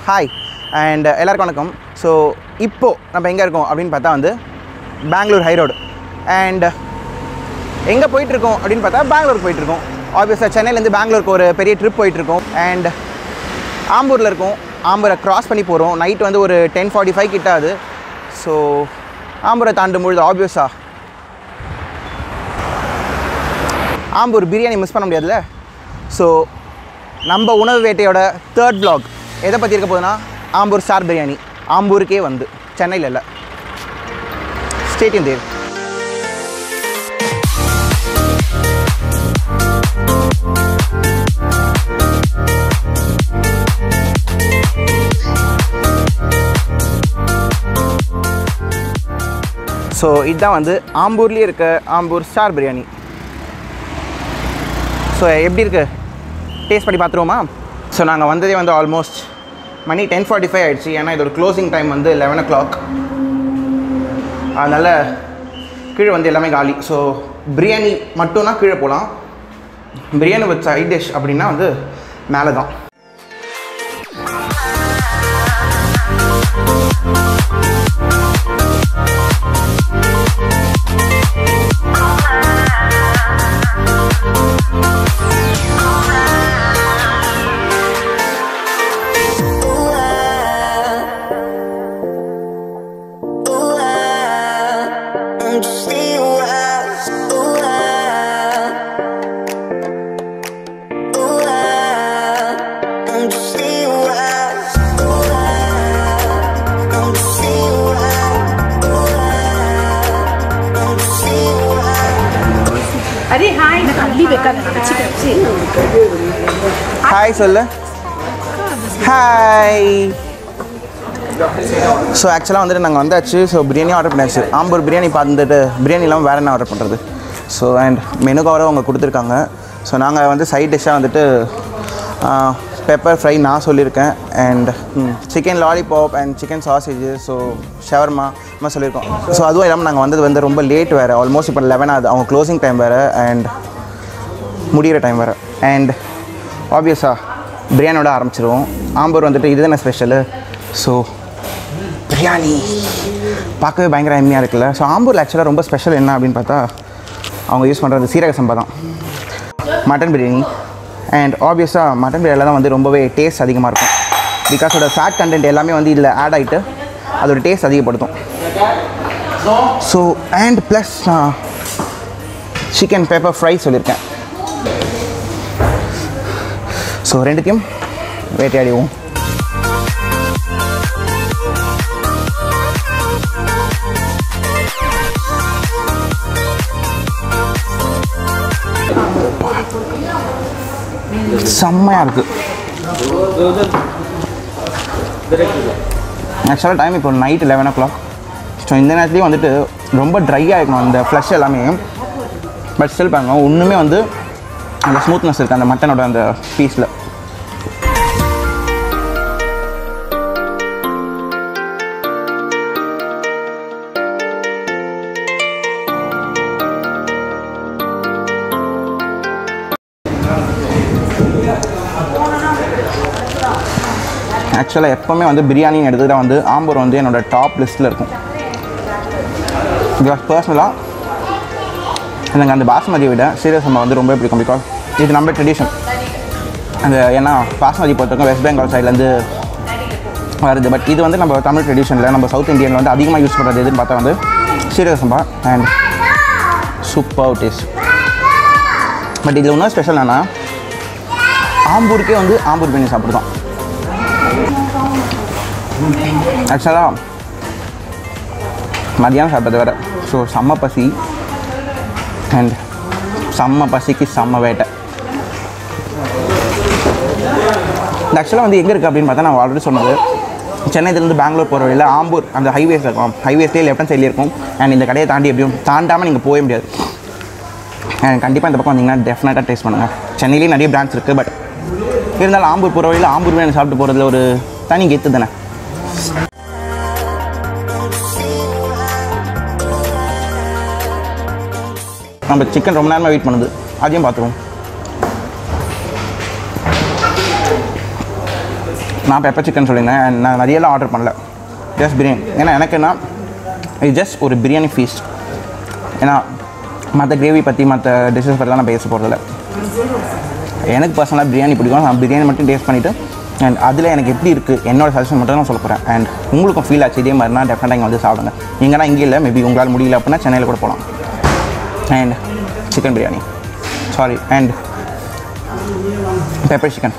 Hi and எல்லாருக்கும் வணக்கம் so இப்போது நம்ம எங்கே இருக்கோம் அப்படின்னு பார்த்தா வந்து பெங்களூர் ஹை ரோடு அண்ட் எங்கே போயிட்டுருக்கோம் அப்படின்னு பார்த்தா பெங்களூர் போயிட்டுருக்கோம் ஆப்வியஸாக சென்னையிலேருந்து பெங்களூருக்கு ஒரு பெரிய ட்ரிப் போயிட்டுருக்கோம் அண்ட் ஆம்பூரில் இருக்கோம் ஆம்பூரை கிராஸ் பண்ணி போகிறோம் நைட் வந்து ஒரு டென் ஃபார்ட்டி ஃபைவ் கிட்ட ஆகுது ஸோ ஆம்பூரை தாண்டும் பொழுது ஆப்வியஸாக ஆம்பூர் பிரியாணி மிஸ் பண்ண முடியாதுல்ல ஸோ நம்ம உணவு வேட்டையோட தேர்ட் vlog எதை பற்றி இருக்க போகுதுன்னா ஆம்பூர் ஸ்டார் பிரியாணி ஆம்பூருக்கே வந்து சென்னையில் இல்லை ஸ்டேட்டியம் தேவ் ஸோ இதுதான் வந்து ஆம்பூர்லேயே இருக்க ஆம்பூர் ஸ்டார் பிரியாணி ஸோ எப்படி இருக்குது டேஸ்ட் பண்ணி பார்த்துருவோமா ஸோ நாங்கள் வந்ததே வந்து ஆல்மோஸ்ட் மணி டென் ஃபார்ட்டி ஃபைவ் ஆயிடுச்சு ஏன்னா இதோட க்ளோசிங் டைம் வந்து லெவன் ஓ கிளாக் அதனால் கீழே வந்து எல்லாமே காலி ஸோ பிரியாணி மட்டும்னா கீழே போகலாம் பிரியாணி வித் சைட் டிஷ் அப்படின்னா வந்து மேலே தான் I'm just stay a while. Ooh, ah. Ooh, ah. I'm just stay a while. Ooh, ah. I'm just stay a while. Ooh, ah. I'm just stay a while. ಅರೆ hi ನಾನು ಅಲ್ಲಿ ಬೇಕಾದ್ರೆ ಕಚ್ಚಿ ಕಚ್ಚಿ ஹாய் சொல்லு ஹாய் ஸோ ஆக்சுவலாக வந்துட்டு நாங்கள் வந்தாச்சு ஸோ பிரியாணி ஆர்டர் பண்ணியாச்சு ஆம்பூர் பிரியாணி பார்த்துட்டு பிரியாணி இல்லாமல் வேறு என்ன ஆர்டர் பண்ணுறது ஸோ அண்ட் மெனு கவரை அவங்க கொடுத்துருக்காங்க ஸோ நாங்கள் வந்து சைட் டிஷ்ஷாக வந்துட்டு பெப்பர் ஃப்ரை நான் சொல்லியிருக்கேன் and chicken lollipop and chicken sausage so shawarma நம்ம சொல்லியிருக்கோம் ஸோ அதுவும் இல்லாமல் நாங்கள் வந்தது வந்து ரொம்ப லேட் வேறு ஆல்மோஸ்ட் இப்போ லெவன் ஆகுது அவங்க க்ளோசிங் டைம் வேறு அண்ட் முடிகிற டைம் வேறு அண்ட் ஆப்வியஸாக பிரியாணியோட ஆரம்பிச்சிருவோம் ஆம்பூர் வந்துட்டு இதுதானே ஸ்பெஷலு ஸோ பிரியாணி பார்க்கவே பயங்கர எம்மியாக இருக்குல்ல ஸோ ஆம்பூரில் ஆக்சுவலாக ரொம்ப ஸ்பெஷல் என்ன அப்படின்னு பார்த்தா அவங்க யூஸ் பண்ணுறது சீரக சம்பா தான் மட்டன் பிரியாணி அண்ட் ஆப்வியஸாக மட்டன் பிரியாணியில் தான் வந்து ரொம்பவே டேஸ்ட் அதிகமாக இருக்கும் பிகாஸ் அதோட ஃபேட் கண்டென்ட் எல்லாமே வந்து இதில் ஆட் ஆகிட்டு அதோட டேஸ்ட் அதிகப்படுத்தும் ஸோ அண்ட் ப்ளஸ் நான் சிக்கன் பெப்பர் ஃப்ரை சொல்லியிருக்கேன் ஸோ ரெண்டுத்தையும் வேட்டையாடிவோம் செம்மையாக இருக்குது ஆக்சுவலாக டைம் இப்போ night eleven o'clock so இந்த நேரத்துலேயும் வந்துட்டு ரொம்ப ட்ரையாக இருக்கணும் அந்த ஃப்ளஷ் எல்லாமே பட் ஸ்டில் பாருங்க ஒன்றுமே வந்து அந்த ஸ்மூத்னஸ் இருக்குது அந்த மட்டனோட அந்த பீஸில் ஆக்சுவலாக எப்போவுமே வந்து பிரியாணின்னு எடுத்துக்கிட்டால் வந்து ஆம்பூர் வந்து என்னோட டாப் லிஸ்ட்டில் இருக்கும் பிகாஸ் பர்சனலாக எனக்கு அந்த பாஸ்மதியை விட சீரியஸ் சம்பா வந்து ரொம்ப பிடிக்கும் பிகாஸ் இது நம்ம ட்ரெடிஷன் அந்த ஏன்னா பாஸ்மதி பொறுத்தவரைக்கும் வெஸ்ட் பெங்கால் சைட்லேருந்து வருது பட் இது வந்து நம்ம தமிழ் ட்ரெடிஷனில் நம்ம சவுத் இந்தியனில் வந்து அதிகமாக யூஸ் பண்ணுறது எதுன்னு பார்த்தா வந்து சீரக சம்பா அண்ட் சூப்பர் டேஸ்ட் பட் இதில் இன்னும் ஸ்பெஷல் என்னன்னா ஆம்பூருக்கே வந்து ஆம்பூர் பிரியாணி சாப்பிடுதான் ஆக்சுவலாக மதியானம் சாப்பிட்டது வேறு ஸோ செம்ம பசி அண்ட் செம்ம பசிக்கு செம்ம வேட்டை இந்த ஆக்சுவலாக வந்து எங்கே இருக்குது அப்படின்னு பார்த்தா நான் ஆல்ரெடி சொன்னது சென்னையிலேருந்து பெங்களூர் போகிற வழியில் ஆம்பூர் அந்த ஹைவேஸ் இருக்கும் ஹைவேஸ்லேயே லெஃப்ட் சைட்லேயே இருக்கும் அண்ட் இந்த கடையை தாண்டி எப்படியும் தாண்டாமல் நீங்கள் போக முடியாது அண்ட் கண்டிப்பாக இந்த பக்கம் வந்தீங்கன்னா டெஃபினட்டாக டேஸ்ட் பண்ணுங்கள் சென்னையிலேயே நிறைய பிரான்ச் இருக்குது பட் இருந்தாலும் ஆம்பூர் போகிற வழியில் ஆம்பூர் பிரியாணி சாப்பிட்டு போகிறதுல ஒரு தனி கெத்து தானே நம்ம சிக்கன் ரொம்ப நேரமாக வெயிட் பண்ணுது அதையும் பார்த்துருவோம் நான் பெப்பர் சிக்கன் சொல்லியிருந்தேன் and நான் நிறையலாம் ஆர்டர் பண்ணல ஜஸ்ட் பிரியாணி ஏன்னா எனக்கு என்ன இது ஜஸ்ட் ஒரு பிரியாணி ஃபீஸ்ட் ஏன்னா மற்ற கிரேவி பற்றி மற்ற டிஷ்ஷஸ் பற்றிலாம் நான் பேச போகிறதில்ல எனக்கு பர்சனலாக பிரியாணி பிடிக்கும் நான் பிரியாணி மட்டும் டேஸ்ட் பண்ணிவிட்டு அண்ட் அதில் எனக்கு எப்படி இருக்குது என்னோட சஜஷன் மட்டும் நான் சொல்ல போகிறேன் அண்ட் உங்களுக்கும் ஃபீல் ஆச்சு இதே மாதிரினா டெஃபினட்டாக இங்கே வந்து சாப்பிடுங்க நீங்கன்னா இங்கே இல்லை மேபி உங்களால் முடியல அப்படின்னா சென்னையில் கூட போகலாம் and chicken biryani sorry and pepper chicken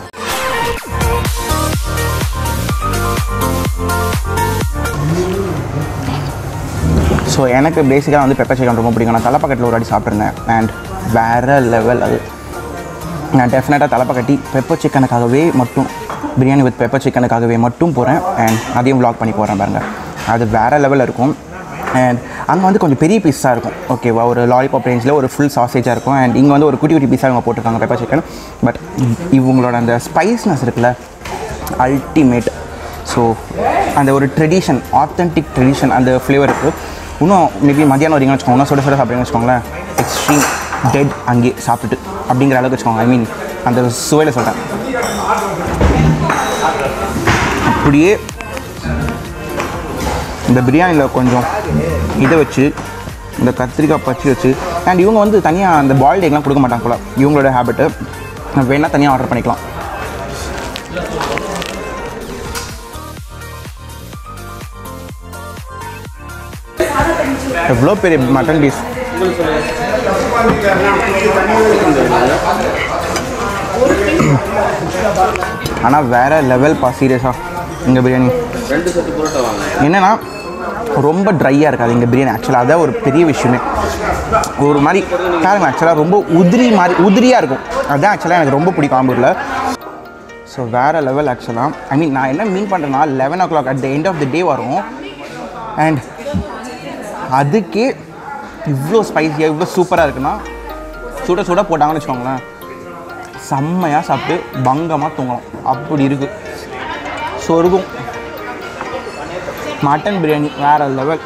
so எனக்கு பேசிக்காக வந்து பெப்பர் சிக்கன் ரொம்ப பிடிக்கும் நான் தலைப்பக்கட்டில் ஒரு வாட்டி சாப்பிட்ருந்தேன் அண்ட் வேறு லெவல் அது நான் டெஃபினட்டாக தலைப்பக்கட்டி பெப்பர் சிக்கனுக்காகவே மட்டும் பிரியாணி வித் பெப்பர் சிக்கனுக்காகவே மட்டும் போகிறேன் அண்ட் அதையும் vlog பண்ணி போகிறேன் பாருங்கள் அது வேறு லெவலில் இருக்கும் அண்ட் அங்கே வந்து கொஞ்சம் பெரிய பீஸாக இருக்கும் ஓகேவா ஒரு லாலிபாப் ரேஞ்சில் ஒரு ஃபுல் சாசேஜாக இருக்கும் அண்ட் இங்கே வந்து ஒரு குட்டி குட்டி பீஸாக இவங்க போட்டிருக்காங்க பெப்பர் சிக்கன் பட் இவங்களோட அந்த ஸ்பைஸ்னஸ் இருக்குல்ல அல்டிமேட் ஸோ அந்த ஒரு ட்ரெடிஷன் ஆத்தென்டிக் ட்ரெடிஷன் அந்த ஃப்ளேவர் இருக்குது இன்னும் மேபி மதியானம் வரீங்கன்னு வச்சுக்கோங்க இன்னும் சுட சுட சாப்பிட்றீங்கன்னு வச்சுக்கோங்களேன் எக்ஸ்ட்ரீம் டெட் அங்கே சாப்பிட்டுட்டு அப்படிங்கிற அளவுக்கு வச்சுக்கோங்க ஐ மீன் அந்த சுவையில் சொல்கிறேன் அப்படியே இந்த பிரியாணியில் கொஞ்சம் இதை வச்சு இந்த கத்திரிக்காய் பச்சி வச்சு அண்ட் இவங்க வந்து தனியாக அந்த பாயில்டு எக்லாம் கொடுக்க மாட்டாங்க போல இவங்களோட ஹேபிட்டு வேணால் தனியாக ஆர்டர் பண்ணிக்கலாம் எவ்வளோ பெரிய மட்டன் பீஸ் ஆனால் வேற லெவல் பா சீரியஸாக இங்கே பிரியாணி ரெண்டு செட்டு புரோட்டா வாங்க என்னன்னா ரொம்ப ட்ரையாக இருக்காது இங்கே பிரியாணி ஆக்சுவலாக அதான் ஒரு பெரிய விஷயமே ஒரு மாதிரி பாருங்க ஆக்சுவலாக ரொம்ப உதிரி மாதிரி உதிரியாக இருக்கும் அதுதான் ஆக்சுவலாக எனக்கு ரொம்ப பிடிக்கும் ஆம்பூரில் ஸோ வேறு லெவல் ஆக்சுவலாக ஐ மீன் நான் என்ன மீன் பண்ணுறேன்னா eleven o'clock at the end of the day வரும் அண்ட் அதுக்கே இவ்வளோ ஸ்பைஸியாக இவ்வளோ சூப்பராக இருக்குன்னா சுட சுட போட்டாங்கன்னு வச்சுக்கோங்களேன் செம்மையாக சாப்பிட்டு பங்கமாக தூங்கலாம் அப்படி இருக்குது சொருகும் மட்டன் பிரியாணி வேறு லெவல்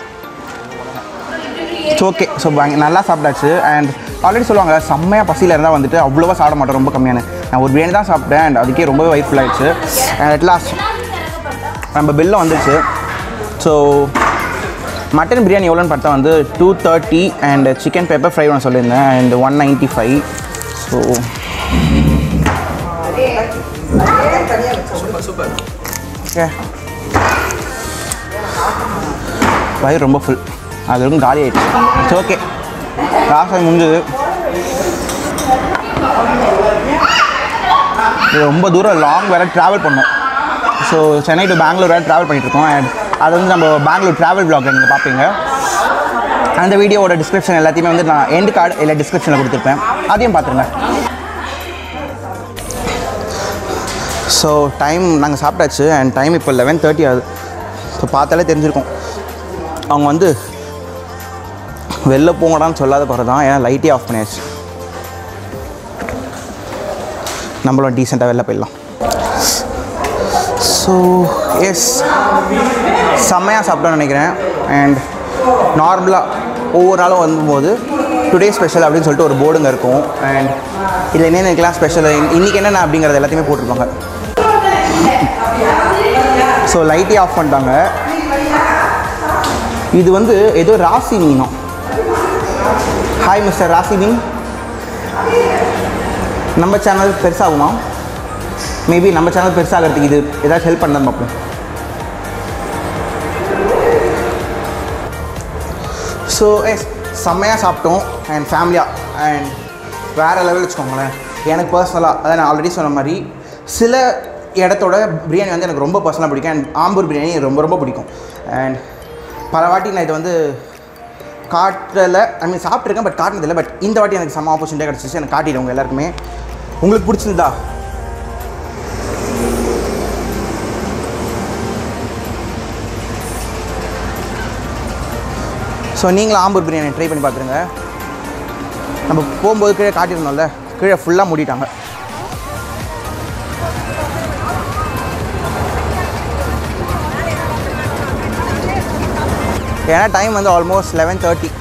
இட்ஸ் ஓகே ஸோ நல்லா சாப்பிட்டாச்சு அண்ட் ஆல்ரெடி சொல்லுவாங்க செம்மையாக பசியில் இருந்தால் வந்துட்டு அவ்வளோவா சாப்பிட மாட்டேன் ரொம்ப கம்மியான நான் ஒரு பிரியாணி தான் சாப்பிட்டேன் அண்ட் அதுக்கே ரொம்பவே வயிறு ஃபுல் ஆயிடுச்சு அண்ட் அட் லாஸ்ட் நம்ம பில்லும் வந்துச்சு ஸோ மட்டன் பிரியாணி எவ்வளோன்னு பார்த்தா வந்து two thirty and chicken pepper fry ஒன்று சொல்லியிருந்தேன் and one ninety five so okay வயிறு ரொம்ப ஃபுல் அது வரைக்கும் காலி ஆயிடுச்சு இட்ஸ் ஓகே லாஸ்ட் முடிஞ்சது இது ரொம்ப தூரம் லாங் வேறு ட்ராவல் பண்ணோம் ஸோ சென்னை டு பெங்களூர் வேறு ட்ராவல் பண்ணிகிட்ருக்கோம் அண்ட் அது வந்து நம்ம பெங்களூர் ட்ராவல் vlog நீங்கள் பார்ப்பீங்க அந்த வீடியோவோட டிஸ்கிரிப்ஷன் எல்லாத்தையுமே வந்து நான் எண்ட் கார்டு இல்லை டிஸ்கிரிப்ஷனில் கொடுத்துருப்பேன் அதையும் பார்த்துருங்க ஸோ டைம் நாங்கள் சாப்பிட்டாச்சு அண்ட் டைம் இப்போ லெவன் தேர்ட்டி ஆகுது ஸோ பார்த்தாலே தெரிஞ்சிருக்கும் அவங்க வந்து வெளில போங்கடான்னு சொல்லாத குறை தான் ஏன்னா லைட்டே ஆஃப் பண்ணியாச்சு நம்மளும் டீசெண்டாக வெளில போயிடலாம் ஸோ எஸ் செம்மையாக சாப்பிட்டோன்னு நினைக்கிறேன் அண்ட் நார்மலாக ஒவ்வொரு நாளும் வரும்போது டுடே ஸ்பெஷல் அப்படின்னு சொல்லிட்டு ஒரு போர்டுங்க இருக்கும் அண்ட் இதில் என்னென்ன இருக்கலாம் ஸ்பெஷல் இன்றைக்கி என்னென்ன அப்படிங்கிறது எல்லாத்தையுமே போட்டிருப்பாங்க ஸோ லைட்டே ஆஃப் பண்ணிட்டாங்க இது வந்து ஏதோ ராசி மீனும் ஹாய் மிஸ்டர் ராசி மீன் நம்ம சேனல் பெருசாகுமா மேபி நம்ம சேனல் பெருசாகிறதுக்கு இது ஏதாச்சும் ஹெல்ப் பண்ணதான் பார்ப்போம் ஸோ எஸ் செம்மையாக சாப்பிட்டோம் அண்ட் ஃபேமிலியாக அண்ட் வேறு லெவல் வச்சுக்கோங்களேன் எனக்கு பர்சனலாக அதான் நான் ஆல்ரெடி சொன்ன மாதிரி சில இடத்தோட பிரியாணி வந்து எனக்கு ரொம்ப பர்சனலாக பிடிக்கும் அண்ட் ஆம்பூர் பிரியாணி ரொம்ப ரொம்ப பிடிக்கும் அண்ட் பல வாட்டி நான் இதை வந்து காட்டலை ஐ மீன் சாப்பிட்ருக்கேன் பட் காட்டினதில்லை பட் இந்த வாட்டி எனக்கு செம்ம ஆப்பர்ச்சுனிட்டியாக கிடச்சிச்சு எனக்கு காட்டிடுவோம் உங்கள் எல்லாருக்குமே உங்களுக்கு பிடிச்சிருந்தா ஸோ நீங்களும் ஆம்பூர் பிரியாணி ட்ரை பண்ணி பார்த்துருங்க நம்ம போகும்போது கீழே காட்டியிருந்தோம்ல கீழே ஃபுல்லாக மூடிட்டாங்க ஏன்னா டைம் வந்து almost eleven thirty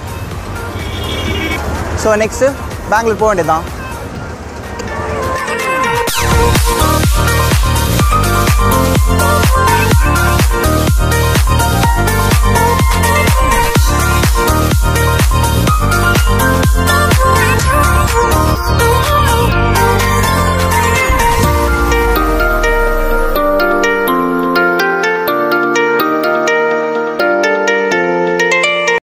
so next Bangalore போக வேண்டியது தான் Thank